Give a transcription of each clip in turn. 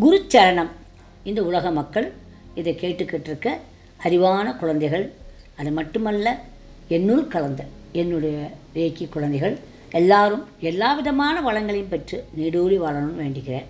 குருச்சரணம் இந்த உலக மக்கள் இதை கேட்டுக்கிட்டு இருக்க அறிவான குழந்தைகள் அது மட்டுமல்ல என்னுள் கலந்த என்னுடைய ரேக்கி குழந்தைகள் எல்லாரும் எல்லா விதமான வளங்களையும் பெற்று நெடூழி வாழணும்னு வேண்டிக்கிறேன்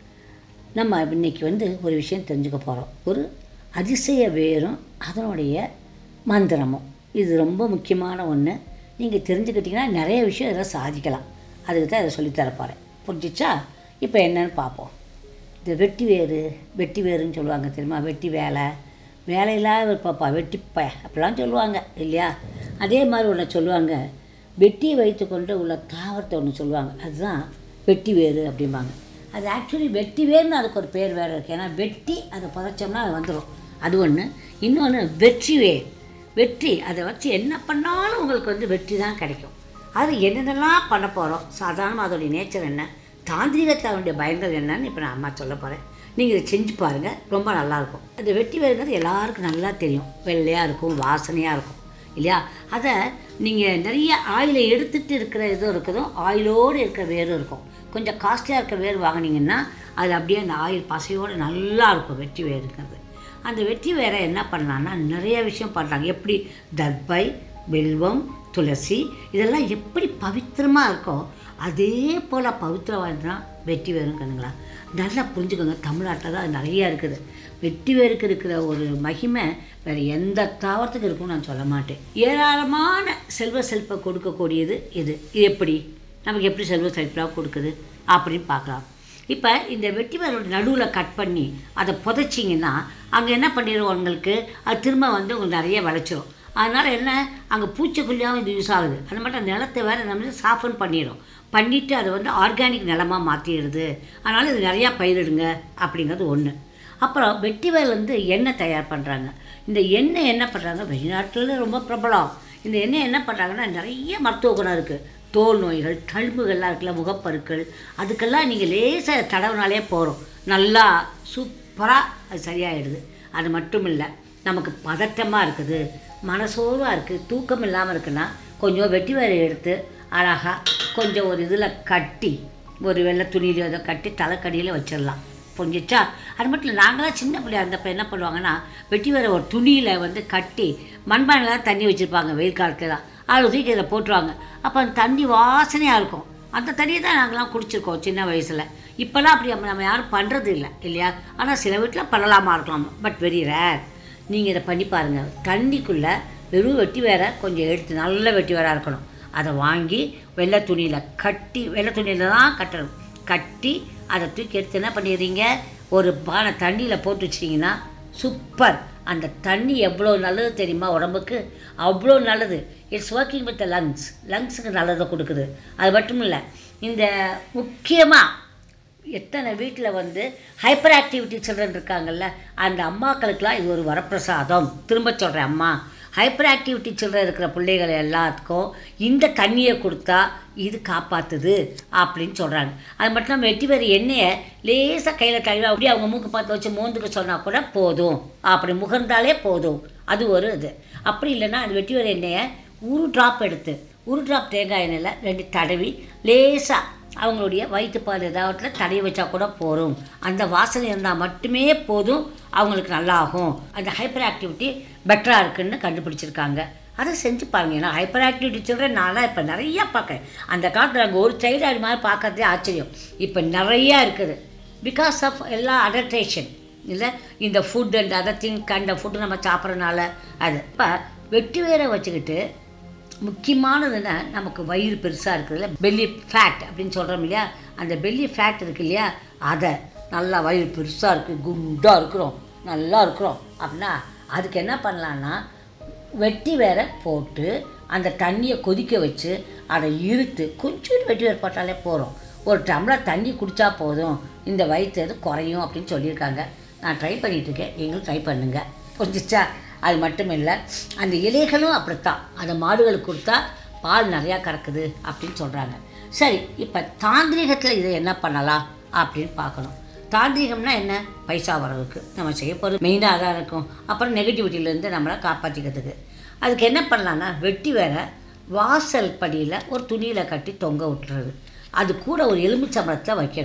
நம்ம இன்னைக்கு வந்து ஒரு விஷயம் தெரிஞ்சுக்க போகிறோம் ஒரு அதிசய வேரும் அதனுடைய மந்திரமும் இது ரொம்ப முக்கியமான ஒன்று நீங்கள் தெரிஞ்சுக்கிட்டிங்கன்னா நிறைய விஷயம் இதில் சாதிக்கலாம் அதுக்கு தான் இதை சொல்லித்தர போகிறேன் புரிஞ்சிச்சா இப்போ என்னன்னு பார்ப்போம் இந்த வெட்டி வேறு வெட்டி வேறுன்னு சொல்லுவாங்க தெரியுமா வெட்டி வேலை வேலையில்லாத பாப்பா வெட்டிப்ப அப்படிலாம் சொல்லுவாங்க இல்லையா அதே மாதிரி ஒன்று சொல்லுவாங்க வெட்டியை வைத்துக்கொண்டு உள்ள தாவரத்தை ஒன்று சொல்லுவாங்க அதுதான் வெட்டி வேறு அப்படிம்பாங்க அது ஆக்சுவலி வெட்டி வேர்னு அதுக்கு ஒரு பேர் வேறு இருக்குது ஏன்னா வெட்டி அதை புதைச்சோம்னா அது வந்துடும் அது ஒன்று இன்னொன்று வெற்றி வேர் வெற்றி அதை வச்சு என்ன பண்ணாலும் உங்களுக்கு வந்து வெற்றி தான் கிடைக்கும் அது என்னென்னலாம் பண்ண போகிறோம் சாதாரணமாக அதோடைய நேச்சர் என்ன தாந்திரிகத்தில் அதனுடைய பயன்கள் என்னன்னு இப்போ நான் அம்மா சொல்ல போகிறேன் நீங்கள் இதை செஞ்சு பாருங்கள் ரொம்ப நல்லாயிருக்கும் அந்த வெட்டி வேறுங்கிறது எல்லாருக்கும் நல்லா தெரியும் வெள்ளையாக இருக்கும் வாசனையாக இருக்கும் இல்லையா அதை நீங்கள் நிறைய ஆயிலை எடுத்துகிட்டு இருக்கிற இதுவும் இருக்குதும் ஆயிலோடு இருக்கிற வேரும் இருக்கும் கொஞ்சம் காஸ்ட்லியாக இருக்க வேர் வாங்கினீங்கன்னா அது அப்படியே அந்த ஆயில் பசையோடு நல்லா இருக்கும் வெட்டி வேருங்கிறது அந்த வெட்டி வேற என்ன பண்ணலான்னா நிறைய விஷயம் பண்ணுறாங்க எப்படி தர்பை வில்வம் துளசி இதெல்லாம் எப்படி பவித்திரமாக இருக்கோ அதே போல் பவித்திரவாதம் தான் வெட்டி வேறுங்கணுங்களா நல்லா புரிஞ்சுக்கோங்க தமிழ்நாட்டில் தான் அது நிறையா இருக்குது வெட்டி வேருக்கு இருக்கிற ஒரு மகிமை வேறு எந்த தாவரத்துக்கு இருக்கும்னு நான் சொல்ல மாட்டேன் ஏராளமான செல்வ செழிப்பை கொடுக்கக்கூடியது இது இது எப்படி நமக்கு எப்படி செல்வ செழிப்பாக கொடுக்குது அப்படின்னு பார்க்கலாம் இப்போ இந்த வெட்டி வேரோட நடுவில் கட் பண்ணி அதை புதைச்சிங்கன்னா அங்கே என்ன பண்ணிடும் உங்களுக்கு அது திரும்ப வந்து உங்களுக்கு நிறைய விளைச்சிரும் அதனால் என்ன அங்கே பூச்சிக்கொல்லியாகவும் இது யூஸ் ஆகுது அது மட்டும் நிலத்தை வேறு நம்ம சாஃபன் பண்ணிடும் பண்ணிவிட்டு அதை வந்து ஆர்கானிக் நிலமாக மாற்றிடுது அதனால் இது நிறையா பயிரிடுங்க அப்படிங்கிறது ஒன்று அப்புறம் வெட்டி வேர்லேருந்து எண்ணெய் தயார் பண்ணுறாங்க இந்த எண்ணெய் என்ன பண்ணுறாங்க வெளிநாட்டில் ரொம்ப பிரபலம் இந்த எண்ணெய் என்ன பண்ணுறாங்கன்னா நிறைய மருத்துவ குணம் இருக்குது தோல் நோய்கள் தழும்புகள்லாம் இருக்குல்ல முகப்பருக்கள் அதுக்கெல்லாம் நீங்கள் லேசாக தடவுனாலே போகிறோம் நல்லா சூப்பராக அது சரியாயிடுது அது மட்டும் இல்லை நமக்கு பதட்டமாக இருக்குது மனசோர்வாக இருக்குது தூக்கம் இல்லாமல் இருக்குன்னா கொஞ்சம் வெட்டி வேலை எடுத்து அழகாக கொஞ்சம் ஒரு இதில் கட்டி ஒரு வெள்ளை துணியிலையோ ஏதோ கட்டி தலைக்கடியில் வச்சிடலாம் புரிஞ்சிச்சா அது மட்டும் இல்லை நாங்களாம் சின்ன பிள்ளையா இருந்தப்போ என்ன பண்ணுவாங்கன்னா வெட்டி வேற ஒரு துணியில் வந்து கட்டி மண்பானையில் தான் தண்ணி வச்சுருப்பாங்க வெயில் காலத்துலாம் அதில் தூக்கி இதில் போட்டுருவாங்க அப்போ அந்த தண்ணி வாசனையாக இருக்கும் அந்த தண்ணியை தான் நாங்களாம் குடிச்சிருக்கோம் சின்ன வயசில் இப்போல்லாம் அப்படி நம்ம நம்ம யாரும் பண்ணுறது இல்லை இல்லையா ஆனால் சில வீட்டில் பண்ணலாமா இருக்கலாம் பட் வெரி ரேர் நீங்கள் இதை பண்ணி பாருங்கள் தண்ணிக்குள்ளே வெறும் வெட்டி வேற கொஞ்சம் எடுத்து நல்ல வெட்டி வேற இருக்கணும் அதை வாங்கி வெள்ளை துணியில் கட்டி வெள்ளை துணியில் தான் கட்டணும் கட்டி அதை தூக்கி எடுத்து என்ன பண்ணிடுறீங்க ஒரு பானை தண்ணியில் போட்டு வச்சிட்டிங்கன்னா சூப்பர் அந்த தண்ணி எவ்வளோ நல்லது தெரியுமா உடம்புக்கு அவ்வளோ நல்லது it's working with the lungs லங்ஸுக்கு நல்லதை கொடுக்குது அது மட்டும் இல்லை இந்த முக்கியமாக எத்தனை வீட்டில் வந்து ஹைப்பர் ஆக்டிவிட்டி சில்ட்ரன் இருக்காங்கல்ல அந்த அம்மாக்களுக்கெல்லாம் இது ஒரு வரப்பிரசாதம் திரும்ப சொல்கிறேன் அம்மா ஹைப்பர் ஆக்டிவிட்டி சில்ட்ரன் இருக்கிற பிள்ளைகள் எல்லாத்துக்கும் இந்த தண்ணியை கொடுத்தா இது காப்பாற்றுது அப்படின்னு சொல்கிறாங்க அது மட்டும் இல்லாமல் வெட்டி வேறு எண்ணெயை லேசாக கையில் கழுவி அப்படியே அவங்க மூக்கு பார்த்து வச்சு மோந்துக்க சொன்னால் கூட போதும் அப்படி முகர்ந்தாலே போதும் அது ஒரு இது அப்படி இல்லைன்னா அது வெட்டி வேறு எண்ணெயை ஒரு ட்ராப் எடுத்து ஒரு ட்ராப் தேங்காய் எண்ணெயில் ரெண்டு தடவி லேசாக அவங்களுடைய வயிற்றுப்பால் ஏதாவது தடவி வச்சா கூட போதும் அந்த வாசனை இருந்தால் மட்டுமே போதும் அவங்களுக்கு நல்லாகும் அந்த ஹைப்பர் ஆக்டிவிட்டி பெட்டராக இருக்குன்னு கண்டுபிடிச்சிருக்காங்க அதை செஞ்சு பாருங்க ஏன்னா ஹைப்பர் ஆக்டிவிட்டி சில்ட்ரன் நான்லாம் இப்போ நிறையா பார்க்குறேன் அந்த காலத்தில் அங்கே ஒரு சைல்டு அது மாதிரி பார்க்கறதே ஆச்சரியம் இப்போ நிறையா இருக்குது பிகாஸ் ஆஃப் எல்லா அடல்ட்ரேஷன் இல்லை இந்த ஃபுட் அண்ட் அதர் திங் கண்ட ஃபுட்டு நம்ம சாப்பிட்றதுனால அது இப்போ வெட்டி வேற வச்சுக்கிட்டு முக்கியமானதுன்னா நமக்கு வயிறு பெருசாக இருக்குதுல்ல பெல்லி ஃபேட் அப்படின்னு சொல்கிறோம் இல்லையா அந்த பெல்லி ஃபேட் இருக்கு இல்லையா அதை நல்லா வயிறு பெருசாக இருக்குது குண்டாக இருக்கிறோம் நல்லா இருக்கிறோம் அப்படின்னா அதுக்கு என்ன பண்ணலான்னா வெட்டி வேற போட்டு அந்த தண்ணியை கொதிக்க வச்சு அதை இருத்து கொஞ்சம் வெட்டி வேறு போட்டாலே போகிறோம் ஒரு டம்ளர் தண்ணி குடித்தா போதும் இந்த வயிற்று எது குறையும் அப்படின்னு சொல்லியிருக்காங்க நான் ட்ரை பண்ணிகிட்ருக்கேன் நீங்களும் ட்ரை பண்ணுங்கள் புரிஞ்சிச்சா அது மட்டும் இல்லை அந்த இலைகளும் அப்படித்தான் அந்த மாடுகளுக்கு கொடுத்தா பால் நிறையா கறக்குது அப்படின்னு சொல்கிறாங்க சரி இப்போ தாந்திரிகத்தில் இதை என்ன பண்ணலாம் அப்படின்னு பார்க்கணும் தாந்திரிகம்னா என்ன பைசா வரவுக்கு நம்ம செய்ய போகிறது மெயினாக அதான் இருக்கும் அப்புறம் நெகட்டிவிட்டியிலேருந்து நம்மளை காப்பாற்றிக்கிறதுக்கு அதுக்கு என்ன பண்ணலான்னா வெட்டி வேற வாசல் படியில் ஒரு துணியில் கட்டி தொங்க விட்டுறது அது கூட ஒரு எலுமிச்சம்பழத்தில் வைக்கணும்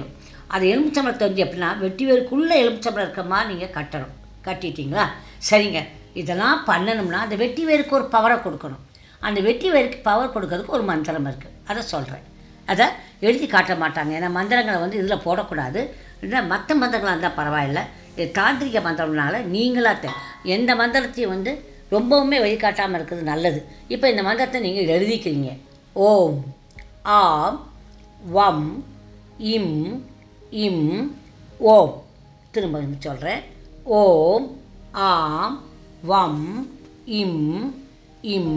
அது எலுமிச்சம்பழத்தை வந்து எப்படின்னா வெட்டி வேருக்குள்ளே எலுமிச்சம்பழம் இருக்க மாதிரி நீங்கள் கட்டணும் கட்டிட்டீங்களா சரிங்க இதெல்லாம் பண்ணணும்னா அந்த வெட்டி வேருக்கு ஒரு பவரை கொடுக்கணும் அந்த வெட்டி வேருக்கு பவர் கொடுக்கறதுக்கு ஒரு மந்திரம் இருக்குது அதை சொல்கிறேன் அதை எழுதி காட்ட மாட்டாங்க ஏன்னா மந்திரங்களை வந்து இதில் போடக்கூடாது இல்லை மற்ற மந்திரங்களாக இருந்தால் பரவாயில்ல இது தாந்திரிக மந்திரம்னால நீங்களாக தெ- எந்த மந்திரத்தையும் வந்து ரொம்பவுமே வழிகாட்டாமல் இருக்கிறது நல்லது இப்போ இந்த மந்திரத்தை நீங்கள் எழுதிக்கிறீங்க ஓம் ஆம் வம் இம் இம் ஓம் திரும்ப சொல்கிறேன் ஓம் ஆம் வம் இம் இம்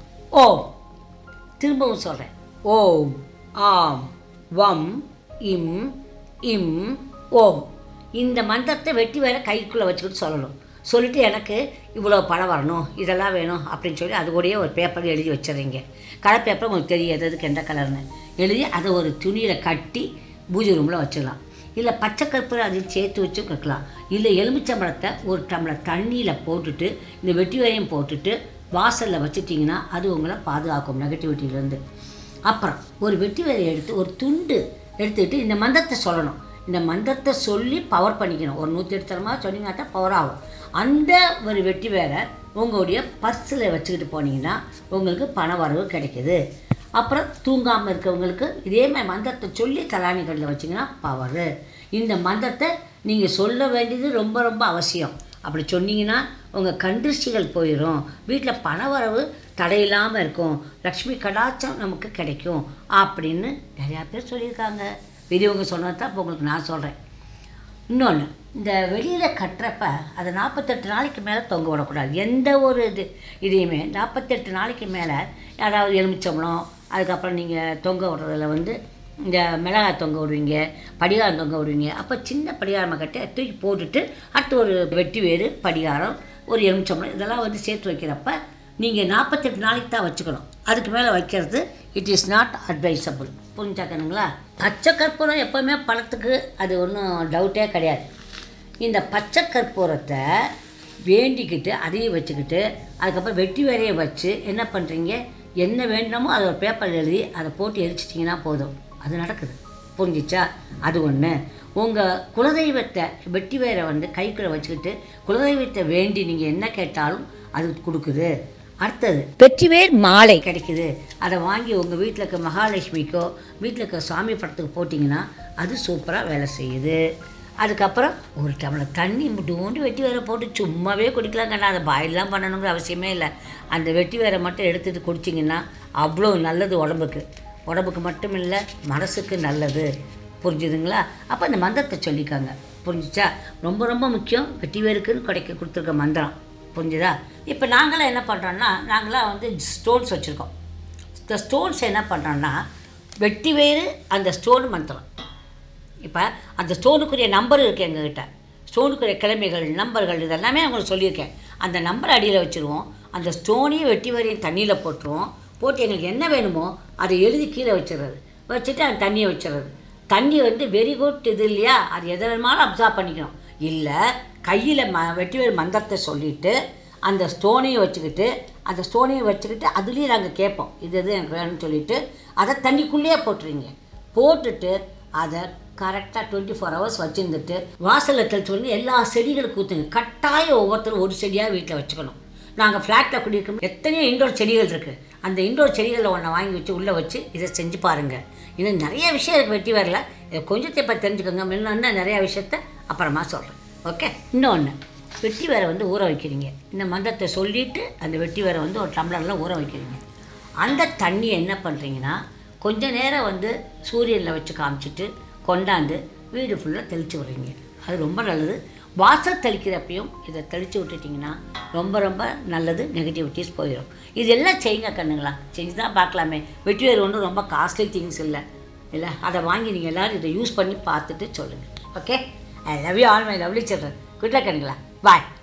ஓம் திரும்பவும் சொல்கிறேன் ஓம் ஆம் வம் இம் இம் ஓம் இந்த மந்திரத்தை வெட்டி வேற கைக்குள்ளே வச்சுக்கிட்டு சொல்லணும் சொல்லிட்டு எனக்கு இவ்வளோ பணம் வரணும் இதெல்லாம் வேணும் அப்படின்னு சொல்லி அது கூடயே ஒரு பேப்பர் எழுதி வச்சிடுறீங்க கலர் பேப்பர் உங்களுக்கு தெரியும் எது எதுக்கு எந்த கலர்னு எழுதி அதை ஒரு துணியில் கட்டி பூஜை ரூமில் வச்சிடலாம் இல்லை பச்சை கற்பூரம் அதையும் சேர்த்து வச்சும் வைக்கலாம் இல்லை எலுமிச்சம்பழத்தை ஒரு டம்ளர் தண்ணியில் போட்டுட்டு இந்த வெட்டி வரையும் போட்டுட்டு வாசலில் வச்சுட்டிங்கன்னா அது உங்களை பாதுகாக்கும் நெகட்டிவிட்டியிலேருந்து அப்புறம் ஒரு வெட்டி வேலை எடுத்து ஒரு துண்டு எடுத்துக்கிட்டு இந்த மந்திரத்தை சொல்லணும் இந்த மந்திரத்தை சொல்லி பவர் பண்ணிக்கணும் ஒரு நூற்றி எட்டு தரமாக சொன்னீங்கன்னா பவர் ஆகும் அந்த ஒரு வெட்டி வேலை உங்களுடைய பர்ஸில் வச்சுக்கிட்டு போனீங்கன்னா உங்களுக்கு பண வரவு கிடைக்குது அப்புறம் தூங்காமல் இருக்கவங்களுக்கு இதே மாதிரி மந்திரத்தை சொல்லி தலானி கடையில் வச்சிங்கன்னா பவரு இந்த மந்திரத்தை நீங்கள் சொல்ல வேண்டியது ரொம்ப ரொம்ப அவசியம் அப்படி சொன்னீங்கன்னா உங்கள் கண்டிருஷ்டிகள் போயிடும் வீட்டில் பணவரவு தடையில்லாமல் இருக்கும் லக்ஷ்மி கடாச்சம் நமக்கு கிடைக்கும் அப்படின்னு நிறையா பேர் சொல்லியிருக்காங்க பெரியவங்க சொன்னது தான் இப்போ உங்களுக்கு நான் சொல்கிறேன் இன்னொன்று இந்த வெளியில் கட்டுறப்ப அதை நாற்பத்தெட்டு நாளைக்கு மேலே தொங்க விடக்கூடாது எந்த ஒரு இது இதையுமே நாற்பத்தெட்டு நாளைக்கு மேலே யாராவது எலுமிச்சம்பழம் அதுக்கப்புறம் நீங்கள் தொங்க விடுறதுல வந்து இந்த மிளகாய் தொங்க விடுவீங்க படிகாரம் தொங்க விடுவீங்க அப்போ சின்ன படிகாரமாக கட்டி தூக்கி போட்டுட்டு அடுத்து ஒரு வெட்டி வேறு படிகாரம் ஒரு எலுமிச்சம்பழம் இதெல்லாம் வந்து சேர்த்து வைக்கிறப்ப நீங்கள் நாற்பத்தெட்டு நாளைக்கு தான் வச்சுக்கணும் அதுக்கு மேலே வைக்கிறது இட் இஸ் நாட் அட்வைசபிள் புரிஞ்சாக்கணுங்களா பச்சை கற்பூரம் எப்போவுமே பழத்துக்கு அது ஒன்றும் டவுட்டே கிடையாது இந்த பச்சை கற்பூரத்தை வேண்டிக்கிட்டு அதையும் வச்சுக்கிட்டு அதுக்கப்புறம் வெட்டி வேறையை வச்சு என்ன பண்ணுறீங்க என்ன வேணுமோ அதை ஒரு பேப்பர் எழுதி அதை போட்டு எரிச்சிட்டிங்கன்னா போதும் அது நடக்குது புரிஞ்சிச்சா அது ஒன்று உங்கள் குலதெய்வத்தை வெட்டி வேரை வந்து கைக்குள்ளே வச்சுக்கிட்டு குலதெய்வத்தை வேண்டி நீங்கள் என்ன கேட்டாலும் அது கொடுக்குது அடுத்தது வெற்றிவேர் மாலை கிடைக்குது அதை வாங்கி உங்கள் வீட்டில் இருக்க மகாலட்சுமிக்கோ வீட்டில் இருக்க சாமி படத்துக்கு போட்டிங்கன்னா அது சூப்பராக வேலை செய்யுது அதுக்கப்புறம் ஒரு டம்ளர் தண்ணி முட்டுண்டு வெட்டி வேரை போட்டு சும்மாவே குடிக்கலாங்கண்ணா அதை பாயிலாம் பண்ணணுங்கிற அவசியமே இல்லை அந்த வெட்டி வேரை மட்டும் எடுத்துகிட்டு குடிச்சிங்கன்னா அவ்வளோ நல்லது உடம்புக்கு உடம்புக்கு மட்டும் இல்லை மனசுக்கு நல்லது புரிஞ்சுதுங்களா அப்போ அந்த மந்திரத்தை சொல்லிக்காங்க புரிஞ்சுச்சா ரொம்ப ரொம்ப முக்கியம் வெட்டி வேருக்குன்னு கிடைக்க கொடுத்துருக்க மந்திரம் புரிஞ்சுதா இப்போ நாங்களாம் என்ன பண்ணுறோன்னா நாங்களாம் வந்து ஸ்டோன்ஸ் வச்சுருக்கோம் இந்த ஸ்டோன்ஸ் என்ன பண்ணுறோன்னா வெட்டி வேறு அந்த ஸ்டோன் மந்திரம் இப்போ அந்த ஸ்டோனுக்குரிய நம்பர் இருக்குது எங்ககிட்ட ஸ்டோனுக்குரிய கிழமைகள் நம்பர்கள் இதெல்லாமே அவங்களுக்கு சொல்லியிருக்கேன் அந்த நம்பர் அடியில் வச்சுருவோம் அந்த ஸ்டோனையும் வெட்டி வரையும் தண்ணியில் போட்டுருவோம் போட்டு எங்களுக்கு என்ன வேணுமோ அதை எழுதி கீழே வச்சிடுறது வச்சுட்டு அந்த தண்ணியை வச்சிடுறது தண்ணி வந்து வெரி குட் இது இல்லையா அது எதை வேணுமாலும் அப்சார்ப் பண்ணிக்கணும் இல்லை கையில் ம வெட்டி வேறு மந்திரத்தை சொல்லிவிட்டு அந்த ஸ்டோனையும் வச்சுக்கிட்டு அந்த ஸ்டோனையும் வச்சுக்கிட்டு அதுலேயும் நாங்கள் கேட்போம் இது எது எனக்கு வேணும்னு சொல்லிட்டு அதை தண்ணிக்குள்ளேயே போட்டுருங்க போட்டுட்டு அதை கரெக்டாக டுவெண்ட்டி ஃபோர் ஹவர்ஸ் வச்சுருந்துட்டு வாசலில் தெளிச்சு வந்து எல்லா செடிகளுக்கும் ஊற்றுங்க கட்டாயம் ஒவ்வொருத்தரும் ஒரு செடியாக வீட்டில் வச்சுக்கணும் நாங்கள் ஃப்ளாட்டில் குடியிருக்கோம் எத்தனையோ இண்டோர் செடிகள் இருக்குது அந்த இண்டோர் செடிகளில் ஒன்றை வாங்கி வச்சு உள்ளே வச்சு இதை செஞ்சு பாருங்கள் இன்னும் நிறைய விஷயம் இருக்குது வெட்டி வரல இதை கொஞ்சத்தை இப்போ தெரிஞ்சுக்கோங்க இன்னும் நிறையா விஷயத்த அப்புறமா சொல்கிறேன் ஓகே இன்னொன்று வெட்டி வேரை வந்து ஊற வைக்கிறீங்க இந்த மந்திரத்தை சொல்லிவிட்டு அந்த வெட்டி வேரை வந்து ஒரு டம்ளரில் ஊற வைக்கிறீங்க அந்த தண்ணியை என்ன பண்ணுறீங்கன்னா கொஞ்ச நேரம் வந்து சூரியனில் வச்சு காமிச்சிட்டு கொண்டாந்து வீடு ஃபுல்லாக தெளித்து விட்றீங்க அது ரொம்ப நல்லது வாசல் தெளிக்கிறப்பையும் இதை தெளித்து விட்டுட்டிங்கன்னா ரொம்ப ரொம்ப நல்லது நெகட்டிவிட்டிஸ் போயிடும் இதெல்லாம் செய்யுங்க கண்ணுங்களா செஞ்சு தான் பார்க்கலாமே வெட்டி வேறு ஒன்றும் ரொம்ப காஸ்ட்லி திங்ஸ் இல்லை இல்லை அதை வாங்கி நீங்கள் எல்லோரும் இதை யூஸ் பண்ணி பார்த்துட்டு சொல்லுங்கள் okay I love you all my lovely children good luck கண்ணுங்களா பாய்